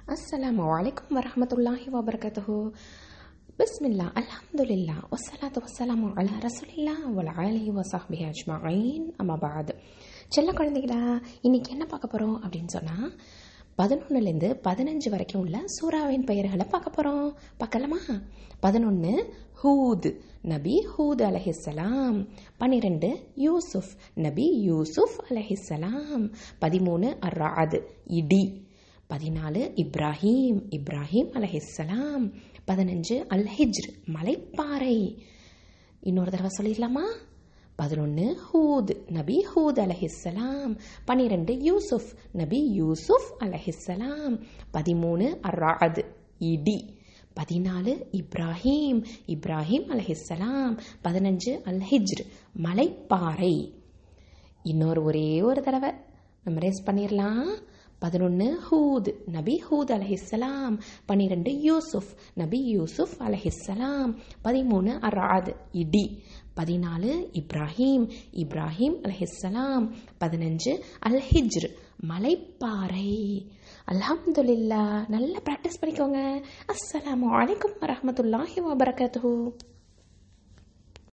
அஸ்ஸலாமு அலைக்கும் வரஹமத்துல்லாஹி வபரகத்துஹு பிஸ்மில்லா அல்ஹம்துலில்லா வஸ்ஸலாத்து வஸ்ஸலாமு அலா ரசூலில்லா வல் ஆலிஹி வஸஹ்பிஹி அஜ்மஈன் அம்மா பாத் செல்ல குழந்தைகளா இன்னைக்கு என்ன பார்க்க போகிறோம் அப்படின்னு சொன்னால் பதினொன்னுலேருந்து பதினஞ்சு வரைக்கும் உள்ள சூறாவின் பெயர்களை பார்க்க போகிறோம் பார்க்கலாமா பதினொன்று ஹூத் நபி ஹூத் அலஹிஸ்ஸலாம் பன்னிரெண்டு யூசுஃப் நபி யூசுஃப் அலஹிஸ்ஸலாம் பதிமூணு அர்ராத் இடி பதினாலு இப்ராஹீம் இப்ராஹிம் அலஹிஸ்ஸலாம் பதினஞ்சு அல் ஹிஜ்ர் மலைப்பாறை இன்னொரு தடவை சொல்லிடலாமா பதினொன்று ஹூத் நபி ஹூத் அலஹிஸ்ஸலாம் பன்னிரெண்டு யூசுஃப் நபி யூசுஃப் அலஹிஸ்ஸலாம் பதிமூணு அர்ராத் இடி பதினாலு இப்ராஹீம் இப்ராஹிம் அலஹிஸ்ஸலாம் பதினஞ்சு அல் ஹிஜ்ர் மலைப்பாறை இன்னொரு ஒரே ஒரு தடவை மெமரைஸ் பண்ணிடலாம் பதினொன்று ஹூத் நபி ஹூத் அலஹிஸ்ஸலாம் பன்னிரெண்டு யூசுஃப் நபி யூசுஃப் அலஹிஸ்ஸலாம் பதிமூணு அராத் இடி பதினாலு இப்ராஹீம் இப்ராஹிம் அலஹிஸ்ஸலாம் பதினஞ்சு அல் ஹிஜ்ர் மலைப்பாறை அல்ஹம்துலில்லா நல்லா ப்ராக்டிஸ் பண்ணிக்கோங்க அஸ்ஸலாமு அலைக்கும் வரஹமத்துல்லாஹி வபரகாத்துஹு